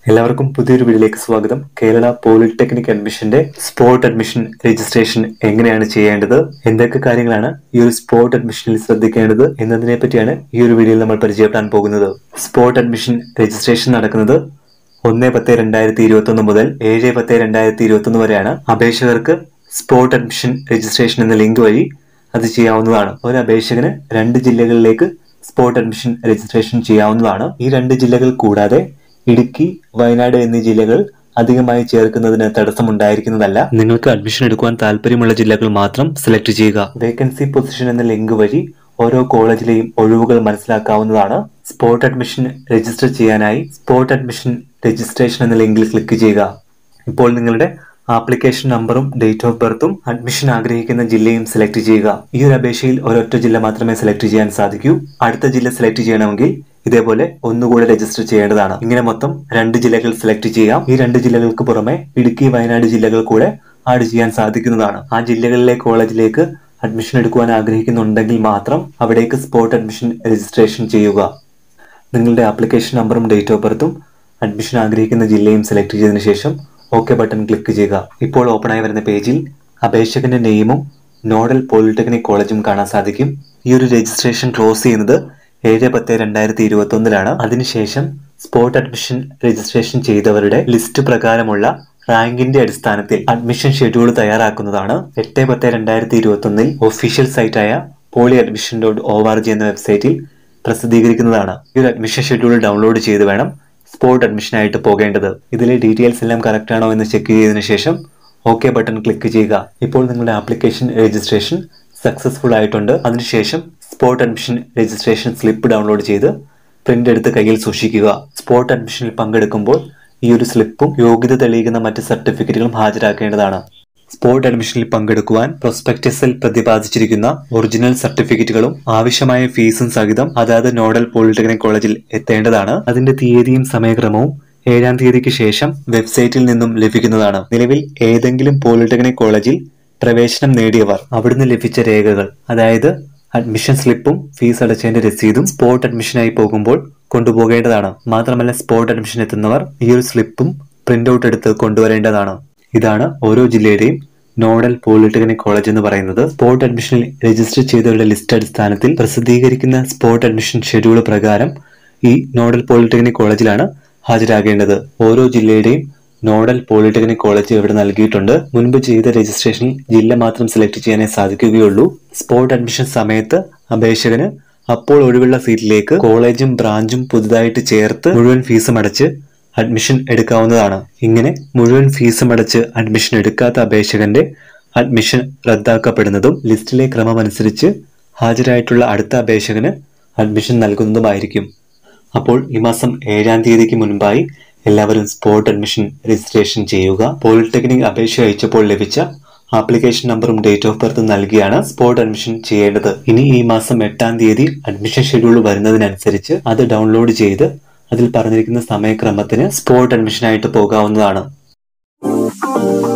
എല്ലാവർക്കും പുതിയൊരു വീഡിയോയിലേക്ക് സ്വാഗതം കേരള പോളിടെക്നിക് അഡ്മിഷന്റെ സ്പോട്ട് അഡ്മിഷൻ രജിസ്ട്രേഷൻ എങ്ങനെയാണ് ചെയ്യേണ്ടത് എന്തൊക്കെ കാര്യങ്ങളാണ് ഈ ഒരു സ്പോട്ട് അഡ്മിഷനിൽ ശ്രദ്ധിക്കേണ്ടത് എന്നതിനെ പറ്റിയാണ് ഈ ഒരു വീഡിയോയിൽ നമ്മൾ പരിചയപ്പെടാൻ പോകുന്നത് സ്പോട്ട് അഡ്മിഷൻ രജിസ്ട്രേഷൻ നടക്കുന്നത് ഒന്ന് പത്ത് രണ്ടായിരത്തി ഇരുപത്തി ഒന്ന് മുതൽ ഏഴ് പത്ത് രണ്ടായിരത്തി ഇരുപത്തി ഒന്ന് വരെയാണ് അപേക്ഷകർക്ക് സ്പോട്ട് അഡ്മിഷൻ രജിസ്ട്രേഷൻ എന്ന ലിങ്ക് വഴി അത് ചെയ്യാവുന്നതാണ് ഒരു അപേക്ഷകന് രണ്ട് ജില്ലകളിലേക്ക് സ്പോട്ട് അഡ്മിഷൻ രജിസ്ട്രേഷൻ ചെയ്യാവുന്നതാണ് ഈ രണ്ട് ജില്ലകൾ കൂടാതെ ഇടുക്കി വയനാട് എന്നീ ജില്ലകൾ അധികമായി ചേർക്കുന്നതിന് തടസ്സമുണ്ടായിരിക്കുന്നതല്ല നിങ്ങൾക്ക് അഡ്മിഷൻ എടുക്കുവാൻ താല്പര്യമുള്ള ജില്ലകൾ മാത്രം സെലക്ട് ചെയ്യുക വേക്കൻസി പൊസിഷൻ എന്ന ലിങ്ക് വഴി ഓരോ കോളേജിലെയും ഒഴിവുകൾ മനസ്സിലാക്കാവുന്നതാണ് സ്പോട്ട് അഡ്മിഷൻ രജിസ്റ്റർ ചെയ്യാനായി സ്പോട്ട് അഡ്മിഷൻ രജിസ്ട്രേഷൻ എന്ന ലിങ്കിൽ ക്ലിക്ക് ചെയ്യുക ഇപ്പോൾ നിങ്ങളുടെ ആപ്ലിക്കേഷൻ നമ്പറും ഡേറ്റ് ഓഫ് ബർത്തും അഡ്മിഷൻ ആഗ്രഹിക്കുന്ന ജില്ലയും സെലക്ട് ചെയ്യുക ഈ ഒരു അപേക്ഷയിൽ ഒരൊറ്റ ജില്ല മാത്രമേ സെലക്ട് ചെയ്യാൻ സാധിക്കൂ അടുത്ത ജില്ല സെലക്ട് ചെയ്യണമെങ്കിൽ ഇതേപോലെ ഒന്നുകൂടെ രജിസ്റ്റർ ചെയ്യേണ്ടതാണ് ഇങ്ങനെ മൊത്തം രണ്ട് ജില്ലകൾ സെലക്ട് ചെയ്യാം ഈ രണ്ട് ജില്ലകൾക്ക് പുറമെ ഇടുക്കി വയനാട് ജില്ലകൾ കൂടെ ആഡ് ചെയ്യാൻ സാധിക്കുന്നതാണ് ആ ജില്ലകളിലെ കോളേജിലേക്ക് അഡ്മിഷൻ എടുക്കുവാൻ ആഗ്രഹിക്കുന്നുണ്ടെങ്കിൽ മാത്രം അവിടേക്ക് സ്പോട്ട് അഡ്മിഷൻ രജിസ്ട്രേഷൻ ചെയ്യുക നിങ്ങളുടെ ആപ്ലിക്കേഷൻ നമ്പറും ഡേറ്റ് ഓഫ് ബർത്തും അഡ്മിഷൻ ആഗ്രഹിക്കുന്ന ജില്ലയും സെലക്ട് ചെയ്തതിനു ശേഷം ഓക്കെ ബട്ടൺ ക്ലിക്ക് ചെയ്യുക ഇപ്പോൾ ഓപ്പൺ ആയി വരുന്ന പേജിൽ അപേക്ഷകന്റെ നെയിമും നോഡൽ പോളിടെക്നിക് കോളേജും കാണാൻ സാധിക്കും ഈ ഒരു രജിസ്ട്രേഷൻ ക്ലോസ് ചെയ്യുന്നത് ഏഴ് പത്ത് രണ്ടായിരത്തി ഇരുപത്തി ഒന്നിലാണ് അതിനുശേഷം സ്പോട്ട് അഡ്മിഷൻ രജിസ്ട്രേഷൻ ചെയ്തവരുടെ ലിസ്റ്റ് പ്രകാരമുള്ള റാങ്കിന്റെ അടിസ്ഥാനത്തിൽ അഡ്മിഷൻ ഷെഡ്യൂൾ തയ്യാറാക്കുന്നതാണ് എട്ട് പത്ത് രണ്ടായിരത്തി ഇരുപത്തി ഒന്നിൽ ഒഫീഷ്യൽ സൈറ്റായ poly admission dot O R G എന്ന വെബ്സൈറ്റിൽ പ്രസിദ്ധീകരിക്കുന്നതാണ് ഈ ഒരു അഡ്മിഷൻ ഷെഡ്യൂൾ ഡൗൺലോഡ് ചെയ്ത് വേണം സ്പോട്ട് അഡ്മിഷനായിട്ട് പോകേണ്ടത് ഇതിലെ ഡീറ്റെയിൽസ് എല്ലാം കറക്റ്റ് ആണോ എന്ന് ചെക്ക് ചെയ്തതിനു ശേഷം ഓക്കെ ബട്ടൺ ക്ലിക്ക് ചെയ്യുക ഇപ്പോൾ നിങ്ങളുടെ ആപ്ലിക്കേഷൻ രജിസ്ട്രേഷൻ സക്സസ്ഫുൾ ആയിട്ടുണ്ട് അതിനുശേഷം spot admission registration slip download ചെയ്ത് പ്രിന്റ് എടുത്ത് കയ്യിൽ സൂക്ഷിക്കുക സ്പോട്ട് അഡ്മിഷനിൽ പങ്കെടുക്കുമ്പോൾ ഈ ഒരു സ്ലിപ്പും യോഗ്യത തെളിയിക്കുന്ന മറ്റ് സർട്ടിഫിക്കറ്റുകളും ഹാജരാക്കേണ്ടതാണ് സ്പോട്ട് അഡ്മിഷനിൽ പങ്കെടുക്കുവാൻ പ്രൊസ്പെക്ടസിൽ പ്രതിപാദിച്ചിരിക്കുന്ന ഒറിജിനൽ സർട്ടിഫിക്കറ്റുകളും ആവശ്യമായ ഫീസും സഹിതം അതാത് നോഡൽ പോളിടെക്നിക് കോളേജിൽ എത്തേണ്ടതാണ് അതിന്റെ തീയതിയും സമയക്രമവും ഏഴാം തീയതിക്ക് ശേഷം വെബ്സൈറ്റിൽ നിന്നും ലഭിക്കുന്നതാണ് നിലവിൽ ഏതെങ്കിലും പോളിടെക്നിക് കോളേജിൽ പ്രവേശനം നേടിയവർ അവിടുന്ന് ലഭിച്ച രേഖകൾ അതായത് അഡ്മിഷൻ സ്ലിപ്പും ഫീസ് അടച്ചതിന്റെ രസീതും സ്പോട്ട് അഡ്മിഷനായി പോകുമ്പോൾ കൊണ്ടുപോകേണ്ടതാണ് മാത്രമല്ല സ്പോട്ട് അഡ്മിഷൻ എത്തുന്നവർ ഈ ഒരു സ്ലിപ്പും പ്രിന്റ് ഔട്ട് എടുത്ത് കൊണ്ടുവരേണ്ടതാണ് ഇതാണ് ഓരോ ജില്ലയുടെയും നോഡൽ പോളിടെക്നിക് കോളേജ് എന്ന് പറയുന്നത് സ്പോട്ട് അഡ്മിഷനിൽ രജിസ്റ്റർ ചെയ്തവരുടെ ലിസ്റ്റ് അടിസ്ഥാനത്തിൽ പ്രസിദ്ധീകരിക്കുന്ന സ്പോട്ട് അഡ്മിഷൻ ഷെഡ്യൂൾ പ്രകാരം ഈ നോഡൽ പോളിടെക്നിക് കോളേജിലാണ് ഹാജരാകേണ്ടത് ഓരോ ജില്ലയുടെയും നോഡൽ പോളിടെക്നിക് കോളേജ് ഇവിടെ നൽകിയിട്ടുണ്ട് മുൻപ് ചെയ്ത രജിസ്ട്രേഷനിൽ ജില്ല മാത്രം സെലക്ട് ചെയ്യാനേ സാധിക്കുകയുള്ളൂ സ്പോട്ട് അഡ്മിഷൻ സമയത്ത് അപേക്ഷകന് അപ്പോൾ ഒഴിവുള്ള സീറ്റിലേക്ക് കോളേജും ബ്രാഞ്ചും പുതുതായിട്ട് ചേർത്ത് മുഴുവൻ ഫീസും അടച്ച് അഡ്മിഷൻ എടുക്കാവുന്നതാണ് ഇങ്ങനെ മുഴുവൻ ഫീസും അടച്ച് അഡ്മിഷൻ എടുക്കാത്ത അപേക്ഷകന്റെ അഡ്മിഷൻ റദ്ദാക്കപ്പെടുന്നതും ലിസ്റ്റിലെ ക്രമമനുസരിച്ച് ഹാജരായിട്ടുള്ള അടുത്ത അപേക്ഷകന് അഡ്മിഷൻ നൽകുന്നതുമായിരിക്കും അപ്പോൾ ഈ മാസം ഏഴാം തീയതിക്ക് മുൻപായി എല്ലാവരും സ്പോട്ട് അഡ്മിഷൻ രജിസ്ട്രേഷൻ ചെയ്യുക പോളിടെക്നിക് അപേക്ഷ അയച്ചപ്പോൾ ലഭിച്ച ആപ്ലിക്കേഷൻ നമ്പറും ഡേറ്റ് ഓഫ് ബർത്തും നൽകിയാണ് സ്പോട്ട് അഡ്മിഷൻ ചെയ്യേണ്ടത് ഇനി ഈ മാസം എട്ടാം തീയതി അഡ്മിഷൻ ഷെഡ്യൂൾ വരുന്നതിനനുസരിച്ച് അത് ഡൗൺലോഡ് ചെയ്ത് അതിൽ പറഞ്ഞിരിക്കുന്ന സമയക്രമത്തിന് സ്പോട്ട് അഡ്മിഷനായിട്ട് പോകാവുന്നതാണ്